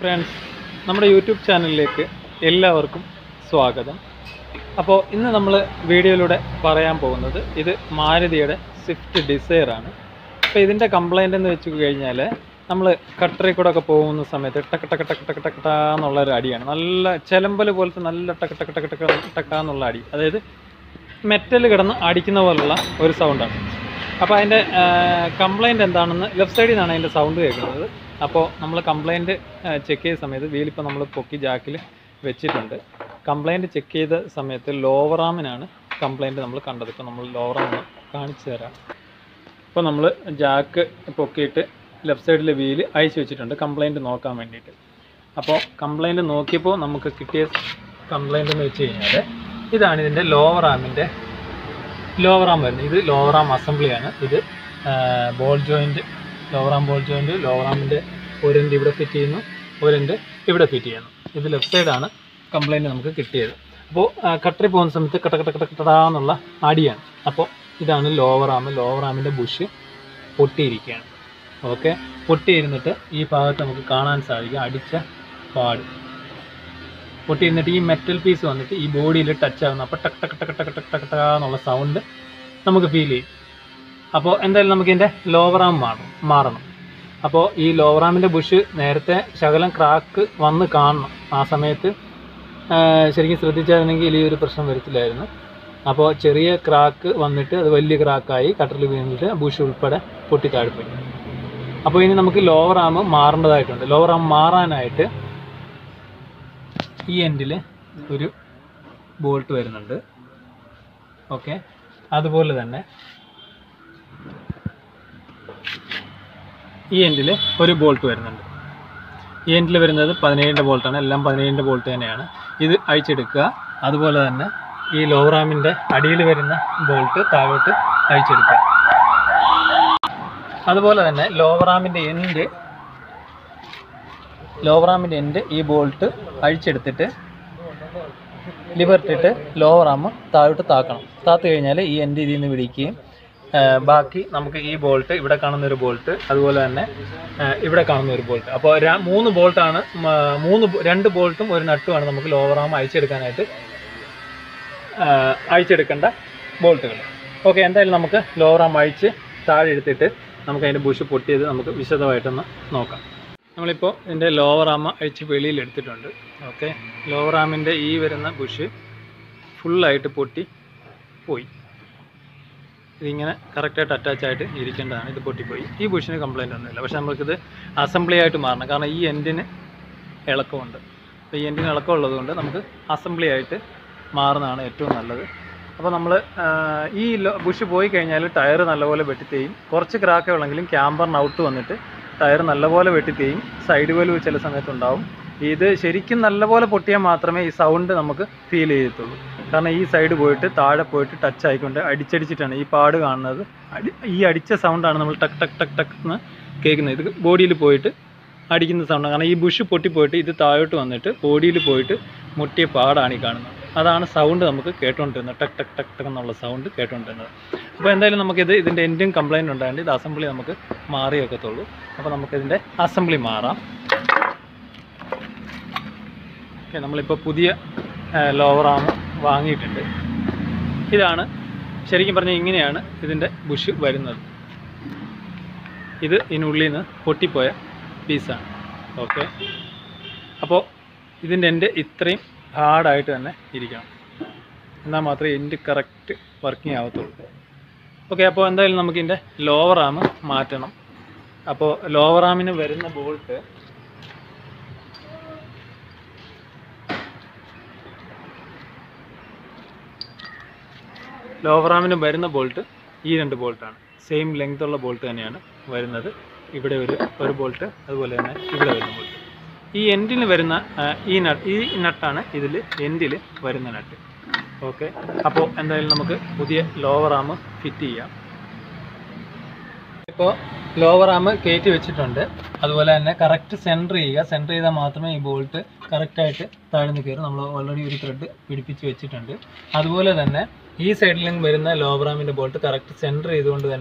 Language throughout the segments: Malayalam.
ഫ്രണ്ട്സ് നമ്മുടെ യൂട്യൂബ് ചാനലിലേക്ക് എല്ലാവർക്കും സ്വാഗതം അപ്പോൾ ഇന്ന് നമ്മൾ വീഡിയോയിലൂടെ പറയാൻ പോകുന്നത് ഇത് മാരുതിയുടെ സ്വിഫ്റ്റ് ഡിസയർ ആണ് അപ്പോൾ ഇതിൻ്റെ കംപ്ലൈൻ്റ് എന്ന് വെച്ച് കഴിഞ്ഞാൽ നമ്മൾ കട്ടറിൽ കൂടെ ഒക്കെ പോകുന്ന സമയത്ത് ടക്ക് ടക്ക് ടക്ക് ടക്ക് ടക്ക് ടാ എന്നുള്ള ഒരു അടിയാണ് നല്ല ചെലമ്പൽ പോലത്തെ നല്ല ടക്ക് ടക്ക് ടക്ക് ടക്ക് ടക്ക എന്നുള്ള അടി അതായത് മെറ്റൽ കിടന്ന് അടിക്കുന്ന പോലുള്ള ഒരു സൗണ്ടാണ് അപ്പോൾ അതിൻ്റെ കംപ്ലൈൻറ്റ് എന്താണെന്ന് ലെഫ്റ്റ് സൈഡിൽ നിന്നാണ് അതിൻ്റെ സൗണ്ട് കേൾക്കുന്നത് അപ്പോൾ നമ്മൾ കംപ്ലൈൻറ്റ് ചെക്ക് ചെയ്ത സമയത്ത് വീലിപ്പോൾ നമ്മൾ പൊക്കി ജാക്കിൽ വെച്ചിട്ടുണ്ട് കംപ്ലൈൻറ്റ് ചെക്ക് ചെയ്ത സമയത്ത് ലോവറാമിനാണ് കംപ്ലൈൻറ്റ് നമ്മൾ കണ്ടത് ഇപ്പോൾ നമ്മൾ ലോവറാം ഒന്ന് കാണിച്ചു തരാം ഇപ്പോൾ നമ്മൾ ജാക്ക് പൊക്കിയിട്ട് ലെഫ്റ്റ് സൈഡിലെ വീല് അയച്ചു വെച്ചിട്ടുണ്ട് കംപ്ലൈൻറ്റ് നോക്കാൻ വേണ്ടിയിട്ട് അപ്പോൾ കംപ്ലൈൻറ്റ് നോക്കിയപ്പോൾ നമുക്ക് കിട്ടിയ കംപ്ലൈൻറ്റ് എന്ന് വെച്ച് കഴിഞ്ഞാൽ ഇതാണ് ഇതിൻ്റെ ലോവർ ആമിൻ്റെ ലോവർ ആം വരുന്നത് ഇത് ലോവർ ആം അസംബ്ലിയാണ് ഇത് ball joint lower arm ball joint lower ആമിൻ്റെ ഒരെൻഡ് ഇവിടെ ഫിറ്റ് ചെയ്യുന്നു ഒരെൻഡ് ഇവിടെ ഫിറ്റ് ചെയ്യുന്നു ഇത് ലെഫ്റ്റ് സൈഡാണ് കംപ്ലൈൻറ്റ് നമുക്ക് കിട്ടിയത് അപ്പോൾ കട്ടറിൽ പോകുന്ന സമയത്ത് കട്ട കട്ട കട്ട കട്ടടാന്നുള്ള അടിയാണ് അപ്പോൾ ഇതാണ് ലോവർ ആം ലോവർ ആമിൻ്റെ ബുഷ് പൊട്ടിയിരിക്കുകയാണ് ഓക്കെ പൊട്ടിയിരുന്നിട്ട് ഈ ഭാഗത്ത് നമുക്ക് കാണാൻ സാധിക്കും അടിച്ച പാട് പൊട്ടിയിരുന്നിട്ട് ഈ മെറ്റൽ പീസ് വന്നിട്ട് ഈ ബോഡിയിൽ ടച്ച് ആകുന്നു അപ്പോൾ ടക്ക് ടക്ക് ടക്ക് ടക്ക് ടക്ക് ടക്ക് ടക്ക് എന്നുള്ള സൗണ്ട് നമുക്ക് ഫീൽ ചെയ്യും അപ്പോൾ എന്തായാലും നമുക്ക് ഇതിൻ്റെ ലോവർ ആം മാറണം മാറണം അപ്പോൾ ഈ ലോവർ ആമിൻ്റെ ബുഷ് നേരത്തെ ശകലം ക്രാക്ക് വന്ന് കാണണം ആ സമയത്ത് ആ, ശരിക്കും ശ്രദ്ധിച്ചായിരുന്നെങ്കിൽ ഈ ഒരു പ്രശ്നം വരത്തില്ലായിരുന്നു അപ്പോൾ ചെറിയ ക്രാക്ക് വന്നിട്ട് അത് വലിയ ക്രാക്കായി കട്ടറിൽ വീണിട്ട് ബുഷ് ഉൾപ്പെടെ പൊട്ടി താഴ്പോയി അപ്പോൾ ഇനി നമുക്ക് ലോവർ ആം മാറേണ്ടതായിട്ടുണ്ട് ലോവർ ആം മാറാനായിട്ട് ഈ എൻഡിൽ ഒരു ബോൾട്ട് വരുന്നുണ്ട് ഓക്കെ അതുപോലെ തന്നെ ഈ എൻഡിൽ ഒരു ബോൾട്ട് വരുന്നുണ്ട് ഈ എൻഡിൽ വരുന്നത് പതിനേഴിൻ്റെ ബോൾട്ടാണ് എല്ലാം പതിനേഴിൻ്റെ ബോൾട്ട് തന്നെയാണ് ഇത് അഴിച്ചെടുക്കുക അതുപോലെ തന്നെ ഈ ലോവറാമിൻ്റെ അടിയിൽ വരുന്ന ബോൾട്ട് താഴോട്ട് അഴിച്ചെടുക്കുക അതുപോലെ തന്നെ ലോവറാമിൻ്റെ എൻഡ് ലോവറാമിൻ്റെ എൻഡ് ഈ ബോൾട്ട് അഴിച്ചെടുത്തിട്ട് ലിബർട്ടിട്ട് ലോവർ ആം താഴോട്ട് താക്കണം താത്ത് കഴിഞ്ഞാൽ ഈ എൻഡ് ഇതിൽ നിന്ന് പിടിക്കുകയും ആ, ബാക്കി നമുക്ക് ഈ ബോൾട്ട് ഇവിടെ കാണുന്ന ഒരു ബോൾട്ട് അതുപോലെ തന്നെ ആ, ഇവിടെ കാണുന്ന ഒരു ബോൾട്ട് അപ്പോൾ ര- മൂന്ന് ബോൾട്ടാണ് മൂന്ന് ബോ- രണ്ട് ബോൾട്ടും ഒരു നട്ടുമാണ് നമുക്ക് ലോവർ ആം അഴിച്ചെടുക്കാനായിട്ട് ആ, അഴിച്ചെടുക്കേണ്ട ബോൾട്ടുകൾ ഓക്കെ എന്തായാലും നമുക്ക് ലോവർ ആം അഴിച്ച് താഴെ എടുത്തിട്ട് നമുക്ക് അതിൻ്റെ ബുഷ് പൊട്ടിയത് നമുക്ക് വിശദമായിട്ടൊന്ന് നോക്കാം നമ്മളിപ്പോൾ ഇതിൻ്റെ ലോവർ ആമ അഴിച്ച് വെളിയിൽ എടുത്തിട്ടുണ്ട് ഓക്കെ ലോവർ ആമിൻ്റെ ഈ വരുന്ന ബുഷ് ഫുള്ളായിട്ട് പൊട്ടി പോയി ഇതിങ്ങനെ കറക്റ്റായിട്ട് അറ്റാച്ച് ആയിട്ട് ഇരിക്കേണ്ടതാണ് ഇത് പൊട്ടിപ്പോയി ഈ ബുഷിന് കംപ്ലൈൻ്റ് ഒന്നുമില്ല പക്ഷേ നമുക്കിത് അസംബ്ലി ആയിട്ട് മാറണം കാരണം ഈ എൻഡിന് ഇളക്കമുണ്ട് അപ്പോൾ ഈ എൻഡിന് ഇളക്കം ഉള്ളതുകൊണ്ട് നമുക്ക് അസംബ്ലി ആയിട്ട് മാറുന്നതാണ് ഏറ്റവും നല്ലത് അപ്പോൾ നമ്മൾ ഈ ബുഷ് പോയി കഴിഞ്ഞാൽ ടയർ നല്ലപോലെ വെട്ടിത്തേയും കുറച്ച് ക്രാക്കേ ഉള്ളെങ്കിലും ക്യാമ്പറിന് ഔട്ട് വന്നിട്ട് ടയർ നല്ലപോലെ വെട്ടിത്തേയും സൈഡ് വലിവ് ചില സമയത്തുണ്ടാവും ഇത് ശരിക്കും നല്ലപോലെ പൊട്ടിയാൽ മാത്രമേ ഈ സൗണ്ട് നമുക്ക് ഫീൽ ചെയ്യത്തുള്ളൂ കാരണം ഈ സൈഡ് പോയിട്ട് താഴെ പോയിട്ട് ടച്ച് ആയിക്കൊണ്ട് അടിച്ചടിച്ചിട്ടാണ് ഈ പാട് കാണുന്നത് അടി ഈ അടിച്ച സൗണ്ടാണ് നമ്മൾ ടക്ക് ടക്ക് ടക്ക് ടക്ക് എന്ന് കേൾക്കുന്നത് ഇത് ബോഡിയിൽ പോയിട്ട് അടിക്കുന്ന സൗണ്ടാണ് കാരണം ഈ ബുഷ് പൊട്ടിപ്പോയിട്ട് ഇത് താഴോട്ട് വന്നിട്ട് ബോഡിയിൽ പോയിട്ട് മുട്ടിയ പാടാണ് ഈ കാണുന്നത് അതാണ് സൗണ്ട് നമുക്ക് കേട്ടുകൊണ്ടിരുന്നത് ടക്ക് ടക്ക് ടക്ക് ടക്ക് എന്നുള്ള സൗണ്ട് കേട്ടുകൊണ്ടിരുന്നത് അപ്പോൾ എന്തായാലും നമുക്കിത് ഇതിൻ്റെ എൻഡും കംപ്ലൈൻറ്റ് ഉണ്ടായതുകൊണ്ട് ഇത് അസംബ്ലി നമുക്ക് മാറി വെക്കത്തുള്ളൂ അപ്പോൾ നമുക്കിതിൻ്റെ അസംബ്ലി മാറാം ഓക്കെ നമ്മളിപ്പോൾ പുതിയ ലോവർ ആം വാങ്ങിയിട്ടുണ്ട് ഇതാണ് ശരിക്കും പറഞ്ഞാൽ ഇങ്ങനെയാണ് ഇതിൻ്റെ ബുഷ് വരുന്നത് ഇത് ഇതിനുള്ളിൽ നിന്ന് പൊട്ടിപ്പോയ പീസാണ് ഓക്കെ അപ്പോൾ ഇതിൻ്റെ എൻ്റെ ഇത്രയും ഹാർഡായിട്ട് തന്നെ ഇരിക്കണം എന്നാൽ മാത്രമേ എൻ്റെ കറക്റ്റ് വർക്കിംഗ് ആവത്തുള്ളൂ ഓക്കെ അപ്പോൾ എന്തായാലും നമുക്ക് ഇതിൻ്റെ ലോവർ ആം മാറ്റണം അപ്പോൾ ലോവർ ആമിന് വരുന്ന ബോൾട്ട് ലോവർ ആമിന് വരുന്ന ബോൾട്ട് ഈ രണ്ട് ബോൾട്ടാണ് സെയിം ലെങ്ത് ഉള്ള ബോൾട്ട് തന്നെയാണ് വരുന്നത് ഇവിടെ ഒരു ഒരു ബോൾട്ട് അതുപോലെ തന്നെ ഇവിടെ വരുന്ന ബോൾട്ട് ഈ എൻഡിന് വരുന്ന ആ, ഈ നട്ട് ഈ നട്ടാണ് ഇതിൽ എൻഡിൽ വരുന്ന നട്ട് ഓക്കെ അപ്പോൾ എന്തായാലും നമുക്ക് പുതിയ ലോവർ ആം ഫിറ്റ് ചെയ്യാം ഇപ്പോൾ ലോവർ ആം കയറ്റി വെച്ചിട്ടുണ്ട് അതുപോലെ തന്നെ കറക്റ്റ് സെൻറ്റർ ചെയ്യുക സെൻറ്റർ ചെയ്താൽ മാത്രമേ ഈ ബോൾട്ട് കറക്റ്റായിട്ട് താഴ്ന്നു കയറും നമ്മൾ ഓൾറെഡി ഒരു ത്രെഡ് പിടിപ്പിച്ച് വെച്ചിട്ടുണ്ട് അതുപോലെ തന്നെ ഈ സൈഡിലും വരുന്ന ലോവർ ആമിൻ്റെ ബോൾട്ട് കറക്റ്റ് സെൻറ്റർ ചെയ്തുകൊണ്ട് തന്നെ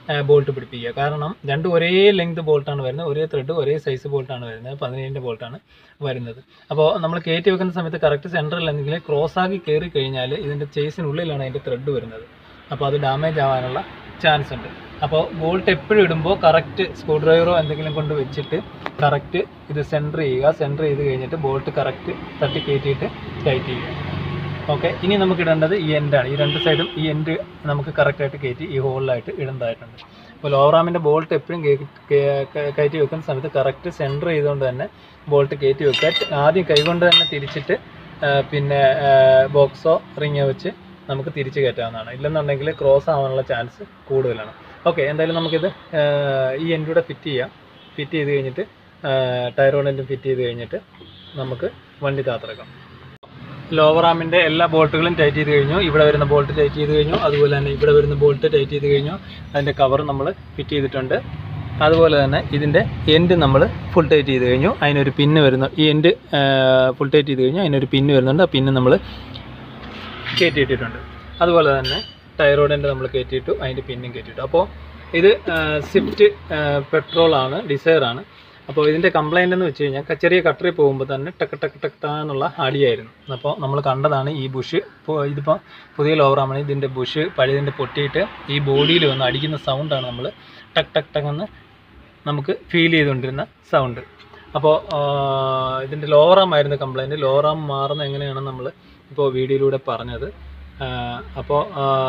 ബോൾട്ട് പിടിപ്പിക്കുക കാരണം രണ്ടും ഒരേ ലെങ്ത് ബോൾട്ടാണ് വരുന്നത് ഒരേ ത്രെഡ് ഒരേ സൈസ് ബോൾട്ടാണ് വരുന്നത് പതിനേഴിൻ്റെ ബോൾട്ടാണ് വരുന്നത് അപ്പോൾ നമ്മൾ കയറ്റി വെക്കുന്ന സമയത്ത് കറക്റ്റ് സെൻറ്ററിൽ എന്തെങ്കിലും ക്രോസ് ആക്കി കയറി കഴിഞ്ഞാൽ ഇതിൻ്റെ ചേസിനുള്ളിലാണ് അതിൻ്റെ ത്രെഡ് വരുന്നത് അപ്പോൾ അത് ഡാമേജ് ആവാനുള്ള ചാൻസ് ഉണ്ട് അപ്പോൾ ബോൾട്ട് എപ്പോഴും ഇടുമ്പോൾ കറക്റ്റ് സ്ക്രൂ ഡ്രൈവറോ എന്തെങ്കിലും കൊണ്ട് വെച്ചിട്ട് കറക്റ്റ് ഇത് സെൻറ്റർ ചെയ്യുക സെൻറ്റർ ചെയ്ത് കഴിഞ്ഞിട്ട് ബോൾട്ട് കറക്റ്റ് തട്ടി കയറ്റിയിട്ട് ടൈറ്റ് ചെയ്യുക ഓക്കെ ഇനി നമുക്ക് ഇടേണ്ടത് ഈ എൻഡാണ് ഈ രണ്ട് സൈഡും ഈ എൻഡ് നമുക്ക് കറക്റ്റായിട്ട് കയറ്റി ഈ ഹോളിലായിട്ട് ഇടേണ്ടതായിട്ടുണ്ട് അപ്പോൾ ലോവറാമിൻ്റെ ബോൾട്ട് എപ്പോഴും കയറ്റി വെക്കുന്ന സമയത്ത് കറക്റ്റ് സെൻറ്റർ ചെയ്തുകൊണ്ട് തന്നെ ബോൾട്ട് കയറ്റി വെക്കുക ആദ്യം കൈകൊണ്ട് തന്നെ തിരിച്ചിട്ട് ആ, പിന്നെ ബോക്സോ റിങ്ങോ വെച്ച് നമുക്ക് തിരിച്ച് കയറ്റാവുന്നതാണ് ഇല്ലെന്നുണ്ടെങ്കിൽ ക്രോസ് ആവാനുള്ള ചാൻസ് കൂടുതലാണ് ഓക്കെ എന്തായാലും നമുക്കിത് ആ, ഈ എൻഡൂടെ ഫിറ്റ് ചെയ്യാം ഫിറ്റ് ചെയ്ത് കഴിഞ്ഞിട്ട് ടയർ കൊണ്ടെങ്കിലും ഫിറ്റ് ചെയ്ത് കഴിഞ്ഞിട്ട് നമുക്ക് വണ്ടി താത്തിറക്കാം ലോവർ ആമിൻ്റെ എല്ലാ ബോൾട്ടുകളും ടൈറ്റ് ചെയ്ത് കഴിഞ്ഞു ഇവിടെ വരുന്ന ബോൾട്ട് ടൈറ്റ് ചെയ്ത് കഴിഞ്ഞു അതുപോലെ തന്നെ ഇവിടെ വരുന്ന ബോൾട്ട് ടൈറ്റ് ചെയ്ത് കഴിഞ്ഞു അതിൻ്റെ കവർ നമ്മൾ ഫിറ്റ് ചെയ്തിട്ടുണ്ട് അതുപോലെ തന്നെ ഇതിൻ്റെ എൻഡ് നമ്മൾ ഫുൾ ടൈറ്റ് ചെയ്ത് കഴിഞ്ഞു അതിനൊരു പിന്ന് വരുന്ന ഈ എൻഡ് ഫുൾ ടൈറ്റ് ചെയ്ത് കഴിഞ്ഞു അതിനൊരു പിന്ന് വരുന്നുണ്ട് ആ പിന്ന് നമ്മൾ കയറ്റിയിട്ടിട്ടുണ്ട് അതുപോലെ തന്നെ ടൈറോയിഡിൻ്റെ നമ്മൾ കയറ്റിയിട്ടു അതിൻ്റെ പിന്നും കയറ്റിയിട്ടു അപ്പോൾ ഇത് സ്വിഫ്റ്റ് പെട്രോളാണ് ഡിസയറാണ് അപ്പോൾ ഇതിൻ്റെ കംപ്ലൈൻ്റ് എന്ന് വെച്ച് കഴിഞ്ഞാൽ ക- ചെറിയ കട്ടറിൽ പോകുമ്പോൾ തന്നെ ടക്ക് ടക്ക് ടക്ക് ടാ എന്നുള്ള അടിയായിരുന്നു അപ്പോൾ നമ്മൾ കണ്ടതാണ് ഈ ബുഷ് ഇപ്പോൾ ഇതിപ്പോൾ പുതിയ ലോവറാമാണ് ഇതിൻ്റെ ബുഷ് പഴയതിൻ്റെ പൊട്ടിയിട്ട് ഈ ബോഡിയിൽ വന്ന് അടിക്കുന്ന സൗണ്ടാണ് നമ്മൾ ടക്ക് ടക്ക് ടക്ക് എന്ന് നമുക്ക് ഫീൽ ചെയ്തുകൊണ്ടിരുന്ന സൗണ്ട് അപ്പോൾ ഇതിൻ്റെ ലോവറാം ആയിരുന്നു കംപ്ലൈൻറ്റ് ലോവറാം മാറുന്ന എങ്ങനെയാണെന്ന് നമ്മൾ ഇപ്പോൾ വീഡിയോയിലൂടെ പറഞ്ഞത് അപ്പോൾ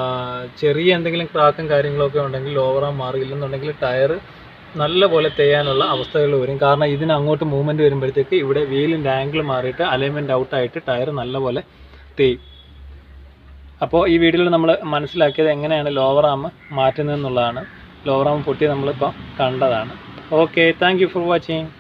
ചെറിയ എന്തെങ്കിലും ക്രാക്കും കാര്യങ്ങളൊക്കെ ഉണ്ടെങ്കിൽ ലോവറാം മാറിയില്ലെന്നുണ്ടെങ്കിൽ ടയർ നല്ല പോലെ തേയാനുള്ള അവസ്ഥകൾ വരും കാരണം ഇതിന് അങ്ങോട്ട് മൂവ്മെൻറ്റ് വരുമ്പോഴത്തേക്ക് ഇവിടെ വീലിൻ്റെ ആംഗിൾ മാറിയിട്ട് അലൈൻമെൻറ്റ് ഔട്ടായിട്ട് ടയർ നല്ലപോലെ തേയും അപ്പോൾ ഈ വീഡിയോയിൽ നമ്മൾ മനസ്സിലാക്കിയത് എങ്ങനെയാണ് ലോവർ ആം മാറ്റുന്നതെന്നുള്ളതാണ് ലോവർ ആം പൊട്ടി നമ്മളിപ്പോൾ കണ്ടതാണ് okay thank you for watching